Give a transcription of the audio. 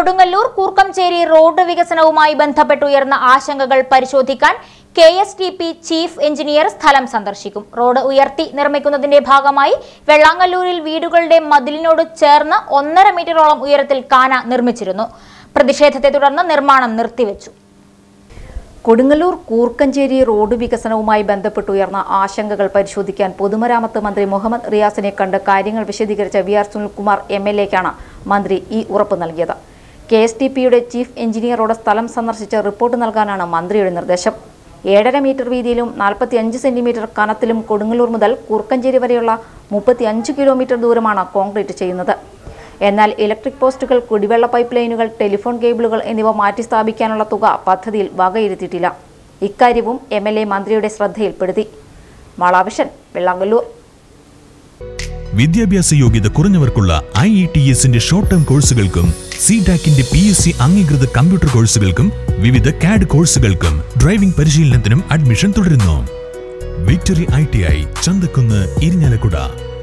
Kodungallur കൂർക്കംചേരി road വികസനവുമായി ബന്ധപ്പെട്ടുയർന്ന ആശങ്കകൾ പരിശോധിക്കാൻ K S T P chief engineer സ്ഥലം സന്ദർശിക്കും റോഡ് ഉയർത്തി നിർമ്മിക്കുന്നതിന്റെ ഭാഗമായി വെള്ളാങ്ങല്ലൂരിൽ വീടുകളുടെ മതിലിനോട് ചേർന്ന് ഒന്നര മീറ്ററോളം ഉയരത്തിൽ കാന നിർമ്മിച്ചിരുന്നു പ്രതിഷേധത്തെ തുടർന്ന് നിർമ്മാണം നിർത്തിവെച്ചു കൊടുങ്ങല്ലൂർ കൂർക്കഞ്ചേരി റോഡ് വികസനവുമായി ബന്ധപ്പെട്ടുയർന്ന ആശങ്കകൾ പരിശോധിക്കാൻ പൊതുമരാമത്ത് മന്ത്രി മുഹമ്മദ് റിയാസിനെ കണ്ട് കാര്യങ്ങൾ വിശദീകരിച്ച V R Sunilkumar M L എക്കാണ് മന്ത്രി ഈ ഉറപ്പ് നൽകിയത് കെ എസ് ടി പിയുടെ ചീഫ് എഞ്ചിനീയറോട് സ്ഥലം സന്ദർശിച്ച് റിപ്പോർട്ട് നൽകാനാണ് മന്ത്രിയുടെ നിർദ്ദേശം ഏഴര മീറ്റർ വീതിയിലും നാൽപ്പത്തി അഞ്ച് സെന്റിമീറ്റർ കനത്തിലും കൊടുങ്ങല്ലൂർ മുതൽ കൂർക്കഞ്ചേരി വരെയുള്ള മുപ്പത്തി അഞ്ച് കിലോമീറ്റർ ദൂരമാണ് കോൺക്രീറ്റ് ചെയ്യുന്നത് എന്നാൽ ഇലക്ട്രിക് പോസ്റ്റുകൾ കുടിവെള്ള പൈപ്പ് ലൈനുകൾ ടെലിഫോൺ കേബിളുകൾ എന്നിവ മാറ്റി സ്ഥാപിക്കാനുള്ള തുക പദ്ധതിയിൽ വകയിരുത്തിയിട്ടില്ല ഇക്കാര്യവും എം എൽ എ മന്ത്രിയുടെ ശ്രദ്ധയിൽപ്പെടുത്തി മാളാവിഷൻ വെള്ളാങ്കല്ലൂർ വിദ്യാഭ്യാസ യോഗ്യത കുറഞ്ഞവർക്കുള്ള ഐ ഇ ടി എസിന്റെ short term കോഴ്സുകൾക്കും C ടാക്കിന്റെ P S C അംഗീകൃത കമ്പ്യൂട്ടർ കോഴ്സുകൾക്കും വിവിധ കാഡ് കോഴ്സുകൾക്കും ഡ്രൈവിംഗ് പരിശീലനത്തിനും അഡ്മിഷൻ തുടരുന്നു victory I T I Chanthakkunnu Irinjalakuda